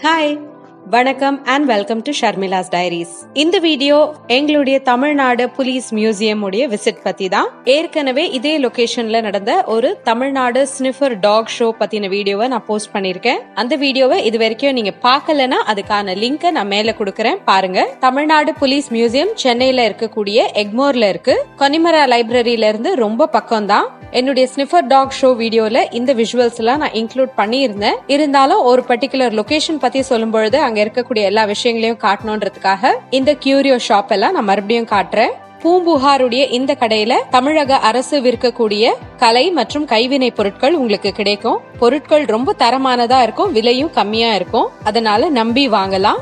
hi வணக்கம் and welcome to Sharmila's diaries இந்த video எங்களுடைய தமிழ்நாடு போலீஸ் மியூசியம் உடைய விசிட் பத்தி தான் ஏற்கனவே இதே லொகேஷன்ல நடந்த ஒரு தமிழ்நாடு ஸ்னிஃபர் டாக் ஷோ பத்தின வீடியோவை நான் போஸ்ட் பண்ணிருக்கேன் அந்த வீடியோவை இது வரைக்கும் நீங்க பார்க்கலனா அதுக்கான லிங்கை நான் மேல கொடுக்கறேன் பாருங்க தமிழ்நாடு போலீஸ் மியூசியம் சென்னையில இருக்கக்கூடிய எக்மோர்ல இருக்கு கொனிமரா லைப்ரரியில இருந்து ரொம்ப பக்கம் தான் என்னுடைய ஸ்னிஃபர் டாக் ஷோ வீடியோல இந்த விஷுவல்ஸ் எல்லாம் நான் இன்க்ளூட் பண்ணியிருந்தேன் இருந்தாலும் ஒரு பர்டிகுலர் லொகேஷன் பத்தி சொல்லும் பொழுது அங்க இருக்கக்கூடிய எல்லா விஷயங்களையும் காட்டணுன்றதுக்காக இந்த கியூரியோ ஷாப் எல்லாம் நான் மறுபடியும் காட்டுறேன் பூம்புகாருடைய இந்த கடையில தமிழக அரசு விற்கக்கூடிய கலை மற்றும் கைவினை பொருட்கள் உங்களுக்கு கிடைக்கும் பொருட்கள் ரொம்ப தரமானதா இருக்கும் விலையும் கம்மியா இருக்கும் அதனால நம்பி வாங்கலாம்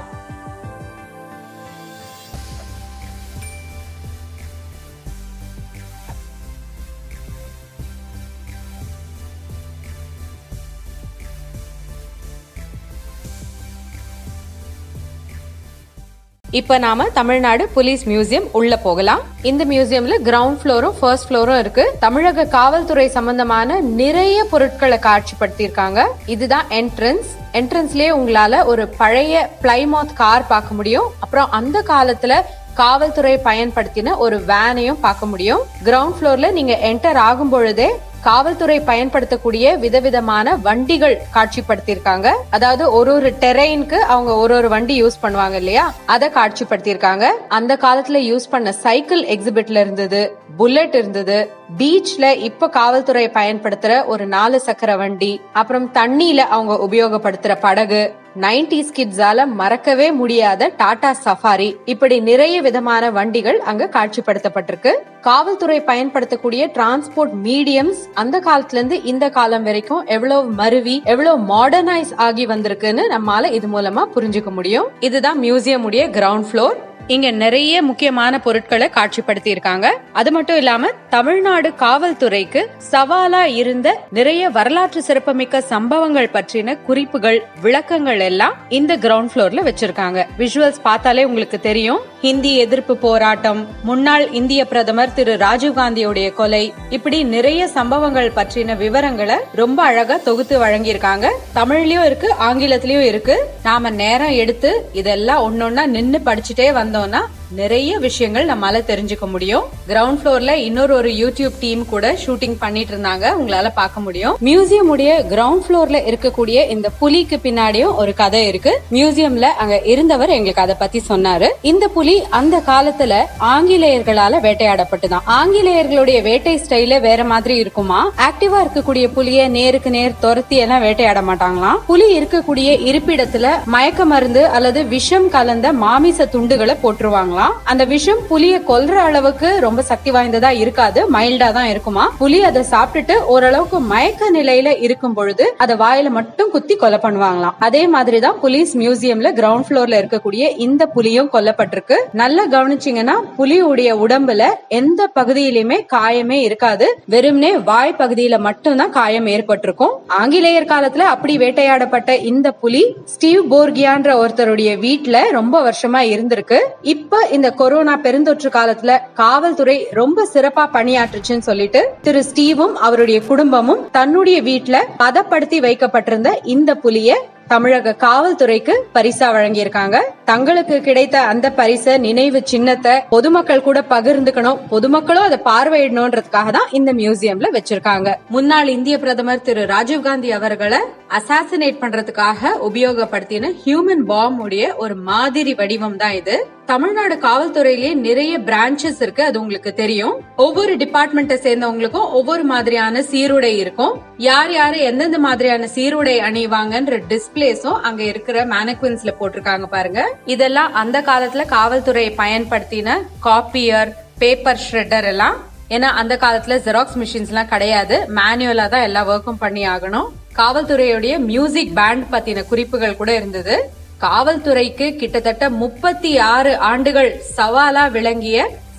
இப்ப நாம தமிழ்நாடு போலீஸ் மியூசியம் உள்ள போகலாம் இந்த மியூசியம்ல கிரவுண்ட் ஃப்ளோரும் ஃபர்ஸ்ட் ஃப்ளோரும் இருக்கு தமிழக காவல்துறை சம்பந்தமான நிறைய பொருட்களை காட்சிப்படுத்தியிருக்காங்க இதுதான் என்ட்ரன்ஸ் என்ட்ரன்ஸ்லயே உங்களால ஒரு பழைய பிளைமாத் கார் பார்க்க முடியும் அப்புறம் அந்த காலத்துல காவல்துறை பயன்படுத்தின ஒரு வேனையும் பார்க்க முடியும் கிரவுண்ட் ஃப்ளோர்ல நீங்க என்டர் ஆகும் பொழுதே காவல்துறை பயன்படுத்தக்கூடிய விதவிதமான வண்டிகள் காட்சிப்படுத்தியிருக்காங்க அதாவது ஒரு ஒரு டெரெயினுக்கு அவங்க ஒரு ஒரு வண்டி யூஸ் பண்ணுவாங்க இல்லையா அதை காட்சிப்படுத்தியிருக்காங்க அந்த காலத்துல யூஸ் பண்ண சைக்கிள் எக்ஸிபிட்ல இருந்தது புல்லட் இருந்தது பீச்ல இப்ப காவல்துறை பயன்படுத்துற ஒரு நாலு சக்கர வண்டி அப்புறம் தண்ணியில அவங்க உபயோகப்படுத்துற படகு நைன்டிஸ் கிட்ஸால மறக்கவே முடியாத டாடா சஃபாரி இப்படி நிறைய விதமான வண்டிகள் அங்க காட்சிப்படுத்தப்பட்டிருக்கு காவல்துறை பயன்படுத்தக்கூடிய டிரான்ஸ்போர்ட் மீடியம்ஸ் அந்த காலத்துல இருந்து இந்த காலம் வரைக்கும் எவ்வளவு மருவி எவ்வளவு மாடர்னைஸ் ஆகி வந்திருக்குன்னு நம்மால இது மூலமா புரிஞ்சுக்க முடியும் இதுதான் மியூசியம் உடைய கிரவுண்ட் ஃப்ளோர் இங்க நிறைய முக்கியமான பொருட்களை காட்சிப்படுத்தி இருக்காங்க அது மட்டும் இல்லாம தமிழ்நாடு காவல்துறைக்கு சவாலா இருந்த நிறைய வரலாற்று சிறப்புமிக்க சம்பவங்கள் பற்றின குறிப்புகள் விளக்கங்கள் எல்லாம் இந்த கிரவுண்ட் ஃப்ளோர்ல வச்சிருக்காங்க விஷுவல்ஸ் பார்த்தாலே உங்களுக்கு தெரியும் ஹிந்தி எதிர்ப்பு போராட்டம் முன்னாள் இந்திய பிரதமர் திரு ராஜீவ்காந்தியுடைய கொலை இப்படி நிறைய சம்பவங்கள் பற்றின விவரங்களை ரொம்ப அழகா தொகுத்து வழங்கியிருக்காங்க தமிழ்லயும் இருக்கு ஆங்கிலத்திலயும் இருக்கு நாம நேரம் எடுத்து இதெல்லாம் ஒன்னொன்னா நின்னு படிச்சுட்டே வந்தோம்னா நிறைய விஷயங்கள் நம்மளால தெரிஞ்சுக்க முடியும் கிரவுண்ட் ஃப்ளோர்ல இன்னொரு ஒரு யூடியூப் டீம் கூட ஷூட்டிங் பண்ணிட்டு இருந்தாங்க உங்களால பார்க்க முடியும் மியூசியம் உடைய கிரவுண்ட் ஃப்ளோர்ல இருக்கக்கூடிய இந்த புலிக்கு பின்னாடியும் ஒரு கதை இருக்கு மியூசியம்ல அங்க இருந்தவர் எங்களுக்கு அதை பத்தி சொன்னாரு இந்த புலி அந்த காலத்துல ஆங்கிலேயர்களால வேட்டையாடப்பட்டுதான் ஆங்கிலேயர்களுடைய வேட்டை ஸ்டைல வேற மாதிரி இருக்குமா ஆக்டிவா இருக்கக்கூடிய புலிய நேருக்கு நேர் துரத்தி எல்லாம் வேட்டையாட மாட்டாங்களாம் புலி இருக்கக்கூடிய இருப்பிடத்துல மயக்க மருந்து அல்லது விஷம் கலந்த மாமிச துண்டுகளை போட்டுருவாங்களாம் அந்த விஷம் புலிய கொல்ற அளவுக்கு ரொம்ப சக்தி வாய்ந்ததா இருக்காது மைல்டா தான் இருக்குமா புலி அதை சாப்பிட்டுட்டு ஓரளவுக்கு மயக்க நிலையில இருக்கும் பொழுது அதை வாயில மட்டும் குத்தி கொலை பண்ணுவாங்களாம் அதே மாதிரிதான் போலீஸ் மியூசியம்ல கிரவுண்ட் ஃப்ளோர்ல இருக்கக்கூடிய இந்த புலியும் கொல்லப்பட்டிருக்கு நல்லா கவனிச்சீங்கன்னா புலியுடைய உடம்புல எந்த பகுதியிலுமே காயமே இருக்காது வெறும்னே வாய் பகுதியில மட்டும்தான் காயம் ஏற்பட்டிருக்கும் ஆங்கிலேயர் காலத்துல அப்படி வேட்டையாடப்பட்ட இந்த புலி ஸ்டீவ் போர்கியான்ற ஒருத்தருடைய வீட்டுல ரொம்ப வருஷமா இருந்திருக்கு இப்ப இந்த கொரோனா பெருந்தொற்று காலத்துல காவல்துறை ரொம்ப சிறப்பா பணியாற்றுச்சுன்னு சொல்லிட்டு திரு ஸ்டீவும் அவருடைய குடும்பமும் தன்னுடைய வீட்டுல பதப்படுத்தி வைக்கப்பட்டிருந்த இந்த புலிய தமிழக காவல்துறைக்கு பரிசா வழங்கியிருக்காங்க தங்களுக்கு கிடைத்த அந்த பரிச நினைவு சின்னத்தை பொதுமக்கள் கூட பகிர்ந்துக்கணும் பொதுமக்களும் அதை பார்வையிடணும்ன்றதுக்காக தான் இந்த மியூசியம்ல வச்சிருக்காங்க முன்னாள் இந்திய பிரதமர் திரு ராஜீவ்காந்தி அவர்களை அசாசினேட் பண்றதுக்காக உபயோகப்படுத்தின ஹியூமன் பாம் உடைய ஒரு மாதிரி வடிவம் தான் இது தமிழ்நாடு காவல்துறையிலேயே நிறைய பிரான்ச்சஸ் இருக்கு அது உங்களுக்கு தெரியும் ஒவ்வொரு டிபார்ட்மெண்ட்டை சேர்ந்தவங்களுக்கும் ஒவ்வொரு மாதிரியான சீருடை இருக்கும் யார் யாரு எந்தெந்த மாதிரியான சீருடை அணிவாங்கன்ற டிஸ்பிளேஸும் அங்க இருக்கிற மேனக்வின்ஸ்ல போட்டிருக்காங்க பாருங்க இதெல்லாம் அந்த காலத்துல காவல்துறை பயன்படுத்தின காப்பியர் பேப்பர் ஷ்ரெட்டர் எல்லாம் ஏன்னா அந்த காலத்துல ஜெராக்ஸ் மிஷின்ஸ் எல்லாம் கிடையாது மேனுவலா தான் எல்லா ஒர்க்கும் பண்ணி ஆகணும் காவல்துறையுடைய மியூசிக் பேண்ட் பத்தின குறிப்புகள் கூட இருந்தது காவல்துறைக்கு கிட்டத்தட்ட முப்பத்தி ஆறு ஆண்டுகள் சவாலா விளங்கிய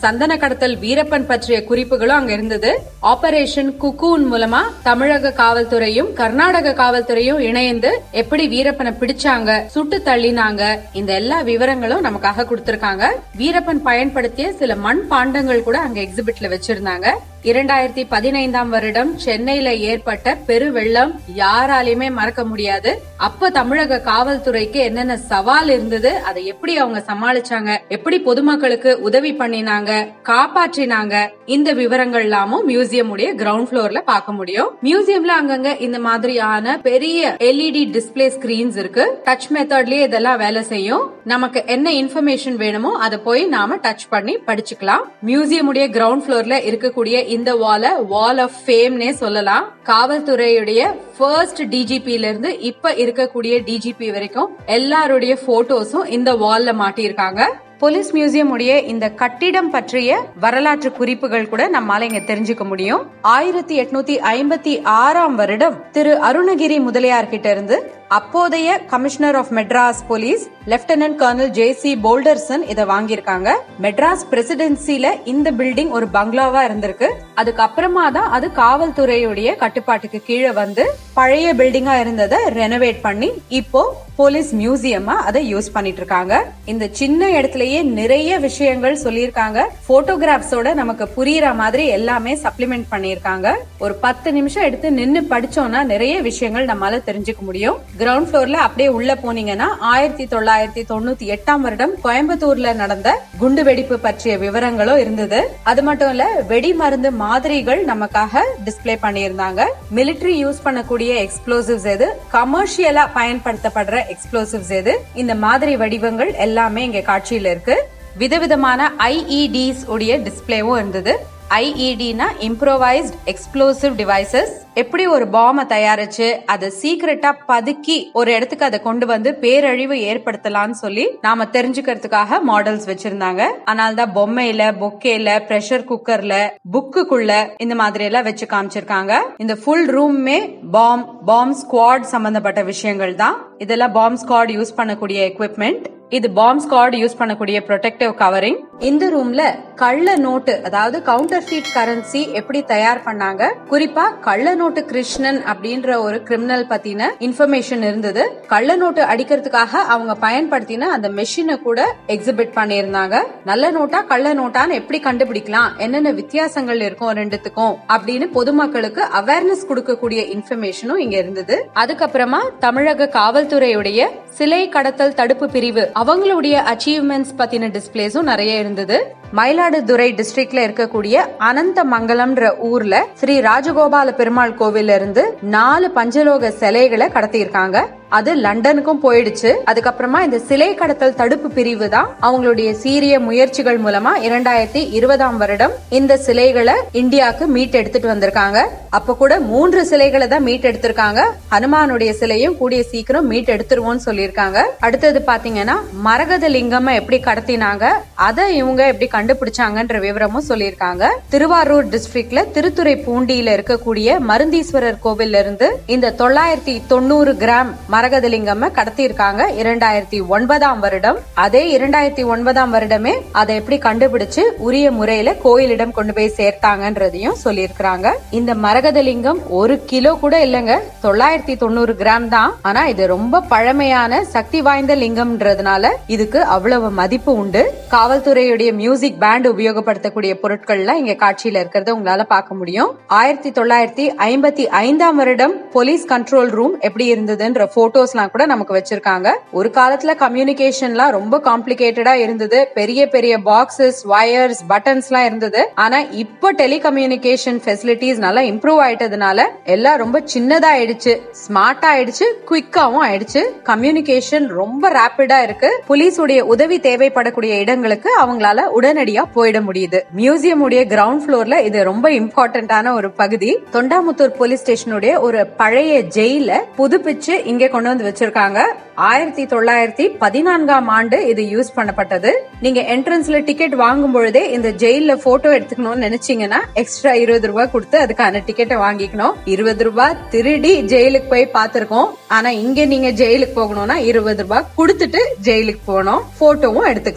சந்தன கடத்தல் வீரப்பன் பற்றிய குறிப்புகளும் அங்க இருந்தது ஆபரேஷன் குக்கூன் மூலமா தமிழக காவல்துறையும் கர்நாடக காவல்துறையும் இணைந்து எப்படி வீரப்பனை பிடிச்சாங்க சுட்டு தள்ளினாங்க இந்த எல்லா விவரங்களும் நமக்காக கொடுத்திருக்காங்க வீரப்பன் பயன்படுத்திய சில மண் பாண்டங்கள் கூட அங்க எக்ஸிபிட்ல வச்சிருந்தாங்க இரண்டாயிரத்தி பதினைந்தாம் வருடம் சென்னையில ஏற்பட்ட பெரு வெள்ளம் யாராலையுமே மறக்க முடியாது அப்ப தமிழக காவல்துறைக்கு என்னென்ன சவால் இருந்தது அதை எப்படி அவங்க சமாளிச்சாங்க எப்படி பொதுமக்களுக்கு உதவி பண்ணினாங்க காப்பாற்றினாங்க இந்த விவரங்கள் எல்லாமும் மியூசியம் உடைய கிரவுண்ட் ஃப்ளோர்ல பார்க்க முடியும் மியூசியம்ல அங்கங்க இந்த மாதிரியான பெரிய எல்இடி டிஸ்பிளே ஸ்கிரீன்ஸ் இருக்கு டச் மெத்தட்லயே இதெல்லாம் வேலை செய்யும் நமக்கு என்ன இன்ஃபர்மேஷன் வேணுமோ அதை போய் நாம டச் பண்ணி படிச்சுக்கலாம் மியூசியம் உடைய கிரவுண்ட் ஃப்ளோர்ல இருக்கக்கூடிய இந்த வால வால் ஆஃப் ஃபேம்னே சொல்லலாம் காவல்துறையுடைய ஃபர்ஸ்ட் டிஜிபில இருந்து இப்ப இருக்கக்கூடிய டிஜிபி வரைக்கும் எல்லாருடைய போட்டோஸும் இந்த வால்ல மாட்டியிருக்காங்க போலீஸ் மியூசியம் உடைய இந்த கட்டிடம் பற்றிய வரலாற்று குறிப்புகள் கூட நம்மால இங்க தெரிஞ்சுக்க முடியும் ஆயிரத்தி எட்நூத்தி ஐம்பத்தி ஆறாம் வருடம் திரு அருணகிரி முதலியார் கிட்ட இருந்து அப்போதைய commissioner of Madras police lieutenant colonel J C Bolderson இதை வாங்கியிருக்காங்க மெட்ராஸ் பிரசிடென்சில இந்த பில்டிங் ஒரு பங்களாவா இருந்திருக்கு அதுக்கப்புறமா தான் அது காவல்துறையுடைய கட்டுப்பாட்டுக்கு கீழே வந்து பழைய பில்டிங்கா இருந்ததை ரெனோவேட் பண்ணி இப்போ போலீஸ் மியூசியமா அதை யூஸ் பண்ணிட்டு இருக்காங்க இந்த சின்ன இடத்துலயே நிறைய விஷயங்கள் சொல்லியிருக்காங்க போட்டோகிராஃப்ஸோட நமக்கு புரியுற மாதிரி எல்லாமே சப்ளிமெண்ட் பண்ணியிருக்காங்க ஒரு பத்து நிமிஷம் எடுத்து நின்னு படிச்சோம்னா நிறைய விஷயங்கள் நம்மளால தெரிஞ்சுக்க முடியும் கிரவுண்ட் ஃப்ளோர்ல அப்படியே உள்ள போனீங்கன்னா ஆயிரத்தி தொள்ளாயிரத்தி தொண்ணூத்தி எட்டாம் வருடம் கோயம்புத்தூர்ல நடந்த குண்டு வெடிப்பு பற்றிய விவரங்களும் இருந்தது அது மட்டும் இல்ல வெடி மருந்து மாதிரிகள் நமக்காக டிஸ்பிளே பண்ணியிருந்தாங்க மிலிட்டரி யூஸ் பண்ணக்கூடிய எக்ஸ்ப்ளோசிவ்ஸ் எது கமர்ஷியலா பயன்படுத்தப்படுற எக்ஸ்ப்ளோசிவ்ஸ் எது இந்த மாதிரி வடிவங்கள் எல்லாமே இங்க காட்சியில இருக்கு விதவிதமான ஐஇடிஸ் உடைய டிஸ்பிளேவும் இருந்தது ஐஇடினா இம்ப்ரோவைஸ்ட் எக்ஸ்ப்ளோசிவ் டிவைசஸ் எப்படி ஒரு பாம்பை தயாரிச்சு அதை சீக்கிரட்டா பதுக்கி ஒரு இடத்துக்கு அதை கொண்டு வந்து பேரழிவு ஏற்படுத்தலாம்னு சொல்லி நாம தெரிஞ்சுக்கிறதுக்காக மாடல்ஸ் வச்சிருந்தாங்க ஆனால் தான் பொம்மையில பொக்கேல பிரஷர் குக்கர்ல புக்குக்குள்ள இந்த மாதிரி எல்லாம் வச்சு காமிச்சிருக்காங்க இந்த ஃபுல் ரூம்மே பாம் பாம் ஸ்குவாட் சம்பந்தப்பட்ட விஷயங்கள் தான் இதெல்லாம் பாம் ஸ்குவாட் யூஸ் பண்ணக்கூடிய எக்விப்மெண்ட் இது பாம் ஸ்குவாட் யூஸ் பண்ணக்கூடிய ப்ரொடெக்டிவ் கவரிங் இந்த ரூம்ல கள்ள நோட்டு அதாவது கவுண்டர் ஃபீட் கரன்சி எப்படி தயார் பண்ணாங்க குறிப்பா கள்ள நோட்டு கிருஷ்ணன் அப்படின்ற ஒரு கிரிமினல் பத்தின இன்ஃபர்மேஷன் இருந்தது கள்ள நோட்டு அடிக்கிறதுக்காக அவங்க பயன்படுத்தின அந்த மெஷினை கூட எக்ஸிபிட் பண்ணியிருந்தாங்க நல்ல நோட்டா கள்ள நோட்டான்னு எப்படி கண்டுபிடிக்கலாம் என்னென்ன வித்தியாசங்கள் இருக்கும் ரெண்டுத்துக்கும் அப்படின்னு பொதுமக்களுக்கு அவேர்னஸ் கொடுக்கக்கூடிய இன்ஃபர்மேஷனும் இங்க இருந்தது அதுக்கப்புறமா தமிழக காவல்துறையுடைய சிலை கடத்தல் தடுப்பு பிரிவு அவங்களுடைய அச்சீவ்மெண்ட்ஸ் பத்தின டிஸ்பிளேஸும் நிறைய இருந்தது மயிலாடுதுறை டிஸ்ட்ரிக்ட்ல இருக்கக்கூடிய அனந்த மங்கலம்ன்ற ஊர்ல ஸ்ரீ ராஜகோபால பெருமாள் கோவில்ல இருந்து நாலு பஞ்சலோக சிலைகளை கடத்தியிருக்காங்க அது லண்டனுக்கும் போயிடுச்சு அதுக்கப்புறமா இந்த சிலை கடத்தல் தடுப்பு பிரிவு தான் அவங்களுடைய சீரிய முயற்சிகள் மூலமா இரண்டாயிரத்தி இருபதாம் வருடம் இந்த சிலைகளை இந்தியாவுக்கு மீட் எடுத்துட்டு வந்திருக்காங்க அப்ப கூட மூன்று சிலைகளை தான் மீட் எடுத்திருக்காங்க ஹனுமானுடைய சிலையும் கூடிய சீக்கிரம் மீட் எடுத்துருவோம்னு சொல்லியிருக்காங்க அடுத்தது பாத்தீங்கன்னா மரகத லிங்கம் எப்படி கடத்தினாங்க அதை இவங்க எப்படி கண்டுபிடிச்சாங்கன்ற விவரமும் சொல்லியிருக்காங்க திருவாரூர் டிஸ்ட்ரிக்ட்ல திருத்துறை பூண்டியில இருக்கக்கூடிய மருந்தீஸ்வரர் கோவில்ல இருந்து இந்த தொள்ளாயிரத்தி தொண்ணூறு கிராம் மரகதலிங்கம் கடத்தி இருக்காங்க இரண்டாயிரத்தி ஒன்பதாம் வருடம் அதே இரண்டாயிரத்தி ஒன்பதாம் வருடமே அதை எப்படி கண்டுபிடிச்சு உரிய முறையில கோயிலிடம் கொண்டு போய் சேர்த்தாங்கன்றதையும் சொல்லியிருக்கிறாங்க இந்த மரகதலிங்கம் ஒரு கிலோ கூட இல்லைங்க தொள்ளாயிரத்தி தொண்ணூறு கிராம் தான் ஆனா இது ரொம்ப பழமையான சக்தி வாய்ந்த லிங்கம்ன்றதுனால இதுக்கு அவ்வளவு மதிப்பு உண்டு காவல்துறையுடைய மியூசிக் பேண்ட் உபயோகப்படுத்தக்கூடிய பொருட்கள்லாம் இங்க காட்சியில இருக்கிறத உங்களால பார்க்க முடியும் ஆயிரத்தி தொள்ளாயிரத்தி ஐம்பத்தி ஐந்தாம் வருடம் போலீஸ் கண்ட்ரோல் ரூம் எப்படி இருந்ததுன்ற போட்டோஸ்லாம் கூட நமக்கு வச்சிருக்காங்க ஒரு காலத்துல கம்யூனிகேஷன்லாம் ரொம்ப காம்ப்ளிகேட்டடா இருந்தது பெரிய பெரிய பாக்ஸஸ் வயர்ஸ் பட்டன்ஸ் எல்லாம் இருந்தது ஆனா இப்போ டெலிகம்யூனிகேஷன் ஃபெசிலிட்டிஸ் நல்லா இம்ப்ரூவ் ஆயிட்டதுனால எல்லாம் ரொம்ப சின்னதா ஆயிடுச்சு ஸ்மார்ட் ஆயிடுச்சு குவிக்காவும் ஆயிடுச்சு கம்யூனிகேஷன் ரொம்ப ரேபிடா இருக்கு போலீஸ் உடைய உதவி தேவைப்படக்கூடிய இடங்களுக்கு அவங்களால உடனடியா போயிட முடியுது மியூசியம் உடைய கிரவுண்ட் ஃப்ளோர்ல இது ரொம்ப இம்பார்ட்டன்டான ஒரு பகுதி தொண்டாமுத்தூர் போலீஸ் ஸ்டேஷனுடைய ஒரு பழைய ஜெயில புதுப்பிச்சு இங்க கொண்டு வந்து வச்சிருக்காங்க ஆயிரத்தி தொள்ளாயிரத்தி பதினான்காம் ஆண்டு இது யூஸ் பண்ணப்பட்டது நீங்க என்ட்ரன்ஸ்ல டிக்கெட் வாங்கும் பொழுதே இந்த ஜெயில போட்டோ எடுத்துக்கணும்னு நினைச்சீங்கன்னா எக்ஸ்ட்ரா இருபது ரூபாய் கொடுத்து அதுக்கான டிக்கெட்டை வாங்கிக்கணும் இருபது ரூபாய் திருடி ஜெயிலுக்கு போய் பார்த்திருக்கோம் ஆனா இங்க நீங்க ஜெயிலுக்கு போகணும்னா இருபது ரூபாய் கொடுத்துட்டு ஜெயிலுக்கு போகணும் போட்டோவும் எடுத்துக்கலாம்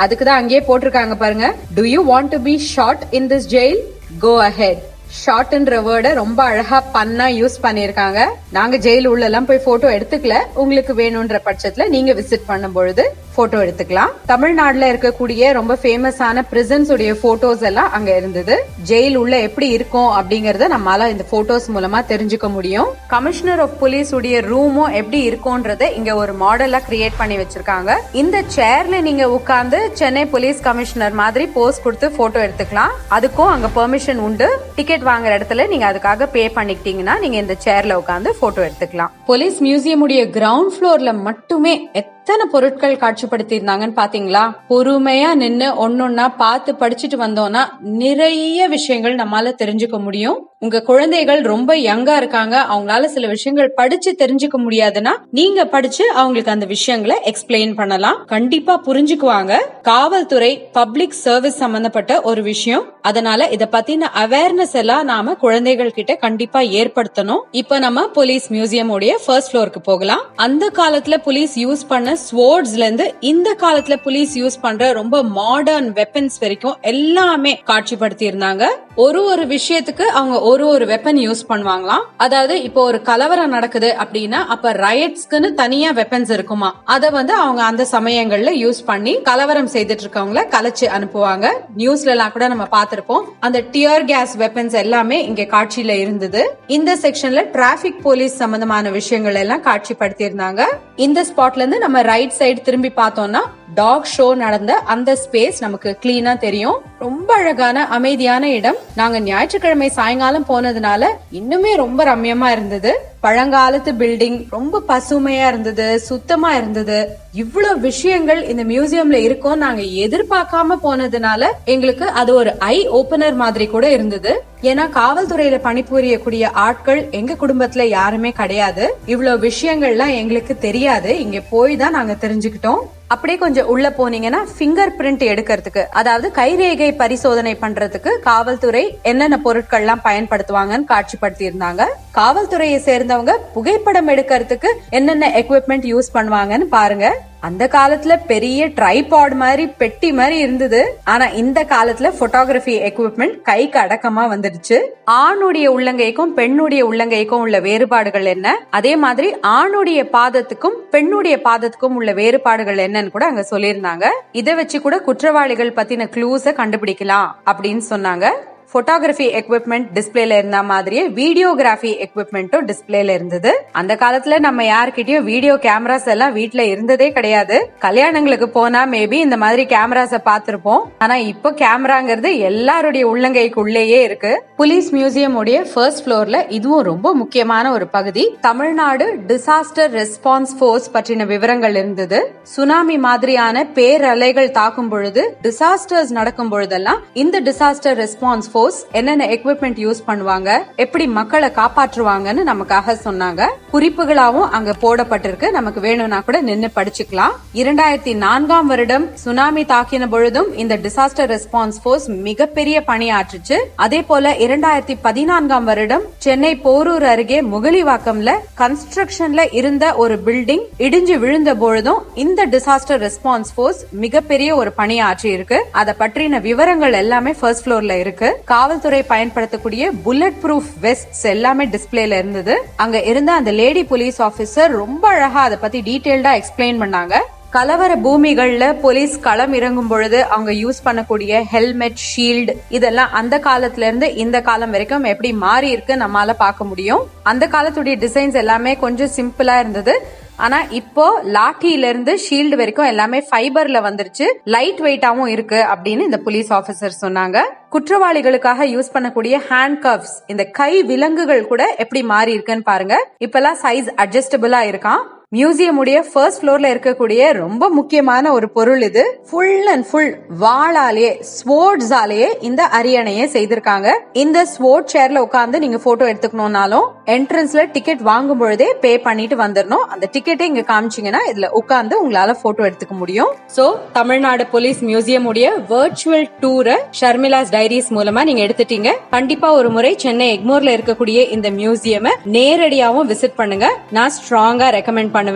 அதுக்கு தான் அங்கேயே போட்டிருக்காங்க பாருங்க do you want to be short in this jail go ahead ஷார்ட்ன்ற வேர்டை ரொம்ப அழகா பண்ணா யூஸ் பண்ணிருக்காங்க நாங்க ஜெயில் உள்ள எல்லாம் போய் போட்டோ எடுத்துக்கல உங்களுக்கு வேணும்ன்ற பட்சத்துல நீங்க விசிட் பண்ணும் பொழுது போட்டோ எடுத்துக்கலாம் தமிழ்நாட்டுல இருக்கக்கூடிய ரொம்ப ஃபேமஸான பிரிசன்ஸ் உடைய போட்டோஸ் எல்லாம் அங்க இருந்தது ஜெயில் உள்ள எப்படி இருக்கும் அப்படிங்கறத நம்மளால இந்த போட்டோஸ் மூலமா தெரிஞ்சுக்க முடியும் கமிஷனர் ஆஃப் போலீஸ் உடைய ரூமும் எப்படி இருக்கும்ன்றத இங்க ஒரு மாடலா கிரியேட் பண்ணி வச்சிருக்காங்க இந்த சேர்ல நீங்க உட்கார்ந்து சென்னை போலீஸ் கமிஷனர் மாதிரி போஸ் கொடுத்து போட்டோ எடுத்துக்கலாம் அதுக்கும் அங்க பெர்மிஷன் உண்டு டிக்கெட் வாங்குற இடத்துல நீங்க அதுக்காக பே பண்ணிக்கிட்டீங்கன்னா நீங்க இந்த சேர்ல உட்கார்ந்து போட்டோ எடுத்துக்கலாம் போலீஸ் மியூசியம் உடைய கிரவுண்ட் ஃப்ளோர்ல மட்டுமே எத்தனை பொருட்கள் காட்சிப்படுத்தி இருந்தாங்கன்னு பாத்தீங்களா பொறுமையா நின்னு ஒன்னொன்னா பார்த்து படிச்சுட்டு வந்தோம்னா நிறைய விஷயங்கள் நம்மால தெரிஞ்சுக்க முடியும் உங்க குழந்தைகள் ரொம்ப யங்கா இருக்காங்க அவங்களால சில விஷயங்கள் படிச்சு தெரிஞ்சுக்க முடியாதுன்னா நீங்க படிச்சு அவங்களுக்கு அந்த விஷயங்களை எக்ஸ்பிளைன் பண்ணலாம் கண்டிப்பா புரிஞ்சுக்குவாங்க காவல்துறை பப்ளிக் சர்வீஸ் சம்பந்தப்பட்ட ஒரு விஷயம் அதனால இத பத்தின அவேர்னஸ் எல்லாம் நாம குழந்தைகள் கிட்ட கண்டிப்பா ஏற்படுத்தணும் இப்ப நம்ம போலீஸ் மியூசியம் உடைய ஃபர்ஸ்ட் ஃப்ளோருக்கு போகலாம் அந்த காலத்துல போலீஸ் யூஸ் பண்ண ஸ்வோர்ட்ஸ்ல இருந்து இந்த காலத்துல போலீஸ் யூஸ் பண்ற ரொம்ப மாடர்ன் வெப்பன்ஸ் வரைக்கும் எல்லாமே காட்சிப்படுத்தி இருந்தாங்க ஒரு ஒரு விஷயத்துக்கு அவங்க ஒரு ஒரு வெப்பன் யூஸ் பண்ணுவாங்களாம் அதாவது இப்போ ஒரு கலவரம் நடக்குது அப்படின்னா அப்ப ரயட்ஸ்க்குன்னு தனியா வெப்பன்ஸ் இருக்குமா அத வந்து அவங்க அந்த சமயங்கள்ல யூஸ் பண்ணி கலவரம் செய்துட்டு இருக்கவங்கள கலைச்சு அனுப்புவாங்க நியூஸ்ல எல்லாம் கூட நம்ம பார்த்திருப்போம் அந்த டியர் கேஸ் வெப்பன்ஸ் எல்லாமே இங்க காட்சியில இருந்தது இந்த செக்ஷன்ல டிராபிக் போலீஸ் சம்பந்தமான விஷயங்கள் எல்லாம் காட்சிப்படுத்தி இருந்தாங்க இந்த ஸ்பாட்ல இருந்து நம்ம ரைட் சைடு திரும்பி பார்த்தோம்னா டாக் ஷோ நடந்த அந்த ஸ்பேஸ் நமக்கு கிளீனா தெரியும் ரொம்ப அழகான அமைதியான இடம் நாங்க ஞாயிற்றுக்கிழமை சாயங்காலம் போனதுனால இன்னுமே ரொம்ப ரம்யமா இருந்தது பழங்காலத்து பில்டிங் ரொம்ப பசுமையா இருந்தது சுத்தமா இருந்தது இவ்வளவு விஷயங்கள் இந்த மியூசியம்ல இருக்கும் நாங்க எதிர்பார்க்காம போனதுனால எங்களுக்கு அது ஒரு ஐ ஓபனர் மாதிரி கூட இருந்தது ஏன்னா காவல்துறையில பணிபுரியக்கூடிய ஆட்கள் எங்க குடும்பத்துல யாருமே கிடையாது இவ்வளவு விஷயங்கள்லாம் எங்களுக்கு தெரியாது இங்க போய் தான் நாங்க தெரிஞ்சுக்கிட்டோம் அப்படியே கொஞ்சம் உள்ள போனீங்கன்னா பிங்கர் பிரிண்ட் எடுக்கிறதுக்கு அதாவது கைரேகை பரிசோதனை பண்றதுக்கு காவல்துறை என்னென்ன பொருட்கள்லாம் பயன்படுத்துவாங்கன்னு காட்சிப்படுத்தி இருந்தாங்க காவல்துறையை சேர்ந்தவங்க புகைப்படம் எடுக்கிறதுக்கு என்னென்ன எக்விப்மெண்ட் யூஸ் பண்ணுவாங்கன்னு பாருங்க அந்த காலத்துல பெரிய ட்ரைபாட் மாதிரி பெட்டி மாதிரி இருந்தது ஆனா இந்த காலத்துல போட்டோகிராஃபி எக்விப்மெண்ட் கைக்கு அடக்கமா வந்துடுச்சு ஆணுடைய உள்ளங்கைக்கும் பெண்ணுடைய உள்ளங்கைக்கும் உள்ள வேறுபாடுகள் என்ன அதே மாதிரி ஆணுடைய பாதத்துக்கும் பெண்ணுடைய பாதத்துக்கும் உள்ள வேறுபாடுகள் என்னன்னு கூட அங்க சொல்லியிருந்தாங்க இதை வச்சு கூட குற்றவாளிகள் பத்தின க்ளூஸ கண்டுபிடிக்கலாம் அப்படின்னு சொன்னாங்க போட்டோகிராஃபி எக்விப்மெண்ட் டிஸ்பிளேல இருந்த மாதிரியே வீடியோகிராஃபி எக்விப்மெண்ட்டும் டிஸ்பிளேல இருந்தது அந்த காலத்துல நம்ம யார்கிட்டயும் வீடியோ கேமராஸ் எல்லாம் வீட்ல இருந்ததே கிடையாது கல்யாணங்களுக்கு போனா மேபி இந்த மாதிரி கேமராஸ பாத்திருப்போம் ஆனா இப்போ கேமராங்கிறது எல்லாருடைய உள்ளங்கைக்குள்ளேயே இருக்கு போலீஸ் மியூசியம் உடைய ஃபர்ஸ்ட் ஃப்ளோர்ல இதுவும் ரொம்ப முக்கியமான ஒரு பகுதி தமிழ்நாடு டிசாஸ்டர் ரெஸ்பான்ஸ் போர்ஸ் பற்றின விவரங்கள் இருந்தது சுனாமி மாதிரியான பேரலைகள் தாக்கும் பொழுது டிசாஸ்டர்ஸ் நடக்கும் பொழுதெல்லாம் இந்த டிசாஸ்டர் ரெஸ்பான்ஸ் போர்ஸ் என்னென்ன எக்விப்மெண்ட் யூஸ் பண்ணுவாங்க எப்படி மக்களை காப்பாற்றுவாங்கன்னு நமக்காக சொன்னாங்க குறிப்புகளாவும் அங்க போடப்பட்டிருக்கு நமக்கு வேணும்னா கூட நின்னு படிச்சுக்கலாம் இரண்டாயிரத்தி நான்காம் வருடம் சுனாமி தாக்கின பொழுதும் இந்த டிசாஸ்டர் ரெஸ்பான்ஸ் போர்ஸ் மிகப்பெரிய பணியாற்றுச்சு அதே போல இரண்டாயிரத்தி பதினான்காம் வருடம் சென்னை போரூர் அருகே முகலிவாக்கம்ல கன்ஸ்ட்ரக்ஷன்ல இருந்த ஒரு பில்டிங் இடிஞ்சு விழுந்த பொழுதும் இந்த டிசாஸ்டர் ரெஸ்பான்ஸ் போர்ஸ் மிகப்பெரிய ஒரு பணியாற்றி இருக்கு அதை பற்றின விவரங்கள் எல்லாமே ஃபர்ஸ்ட் ஃப்ளோர்ல இருக்கு காவல்துறை பயன்படுத்தக்கூடிய புல்லட் ப்ரூஃப் வெஸ்ட்ஸ் எல்லாமே டிஸ்பிளேல இருந்தது அங்க இருந்த அந்த லேடி போலீஸ் ஆபீசர் ரொம்ப அழகா அதை பத்தி டீடைல்டா எக்ஸ்பிளைன் பண்ணாங்க கலவர பூமிகள்ல போலீஸ் களம் இறங்கும் பொழுது அவங்க யூஸ் பண்ணக்கூடிய ஹெல்மெட் ஷீல்டு இதெல்லாம் அந்த காலத்துல இருந்து இந்த காலம் வரைக்கும் எப்படி மாறி இருக்கு நம்மால பார்க்க முடியும் அந்த காலத்துடைய டிசைன்ஸ் எல்லாமே கொஞ்சம் சிம்பிளா இருந்தது ஆனா இப்போ லாட்டில இருந்து ஷீல்டு வரைக்கும் எல்லாமே ஃபைபர்ல வந்துருச்சு லைட் வெயிட்டாவும் இருக்கு அப்படின்னு இந்த போலீஸ் ஆபீசர் சொன்னாங்க குற்றவாளிகளுக்காக யூஸ் பண்ணக்கூடிய ஹேண்ட் கவ்ஸ் இந்த கை விலங்குகள் கூட எப்படி மாறி இருக்குன்னு பாருங்க இப்பெல்லாம் சைஸ் அட்ஜஸ்டபிளா இருக்கான் மியூசியம் உடைய ஃபர்ஸ்ட் ஃப்ளோர்ல இருக்கக்கூடிய ரொம்ப முக்கியமான ஒரு பொருள் இது ஃபுல் அண்ட் ஃபுல் வாளாலேயே ஸ்வோர்ட்ஸாலேயே இந்த அரியணையை செய்திருக்காங்க இந்த ஸ்வோர்ட் சேர்ல உட்கார்ந்து நீங்க போட்டோ எடுத்துக்கணும்னாலும் என்ட்ரன்ஸ்ல டிக்கெட் வாங்கும் பொழுதே பே பண்ணிட்டு வந்துடணும் அந்த டிக்கெட்டை இங்க காமிச்சீங்கன்னா இதுல உட்கார்ந்து உங்களால போட்டோ எடுத்துக்க முடியும் சோ தமிழ்நாடு போலீஸ் மியூசியம் உடைய வர்ச்சுவல் டூரை ஷர்மிளாஸ் டைரிஸ் மூலமா நீங்க எடுத்துட்டீங்க கண்டிப்பா ஒரு முறை சென்னை எக்மோர்ல இருக்கக்கூடிய இந்த மியூசியம் நேரடியாவும் விசிட் பண்ணுங்க நான் ஸ்ட்ராங்கா ரெக்கமெண்ட் பண்ணுவேன்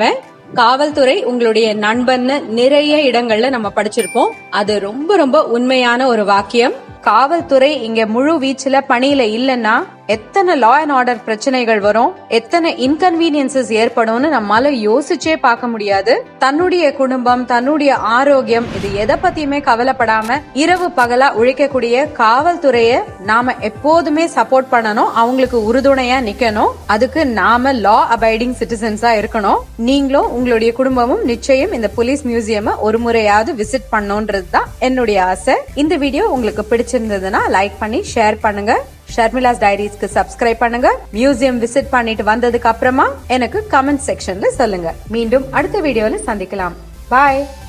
காவல்துறை உங்களுடைய நண்பன்னு நிறைய இடங்கள்ல நம்ம படிச்சிருப்போம் அது ரொம்ப ரொம்ப உண்மையான ஒரு வாக்கியம் காவல்துறை இங்க முழு வீச்சுல பணியில இல்லைன்னா எத்தனை லா அண்ட் ஆர்டர் பிரச்சனைகள் வரும் எத்தனை இன்கன்வீனியன்சஸ் ஏற்படும்னு நம்மால யோசிச்சே பார்க்க முடியாது தன்னுடைய குடும்பம் தன்னுடைய ஆரோக்கியம் இது எதை பத்தியுமே கவலைப்படாம இரவு பகலா உழைக்கக்கூடிய காவல்துறைய நாம எப்போதுமே சப்போர்ட் பண்ணணும் அவங்களுக்கு உறுதுணையா நிக்கணும் அதுக்கு நாம லா அபைடிங் சிட்டிசன்ஸா இருக்கணும் நீங்களும் உங்களுடைய குடும்பமும் நிச்சயம் இந்த போலீஸ் மியூசியம் ஒரு முறையாவது விசிட் பண்ணணும்ன்றது தான் என்னுடைய ஆசை இந்த வீடியோ உங்களுக்கு பிடிச்சிருந்ததுன்னா லைக் பண்ணி ஷேர் பண்ணுங்க ஷர்மிளாஸ் டைரிஸ்க்கு சப்ஸ்கிரைப் பண்ணுங்க மியூசியம் விசிட் பண்ணிட்டு வந்ததுக்கு அப்புறமா எனக்கு கமெண்ட் செக்ஷன்ல சொல்லுங்க மீண்டும் அடுத்த வீடியோல சந்திக்கலாம் பாய்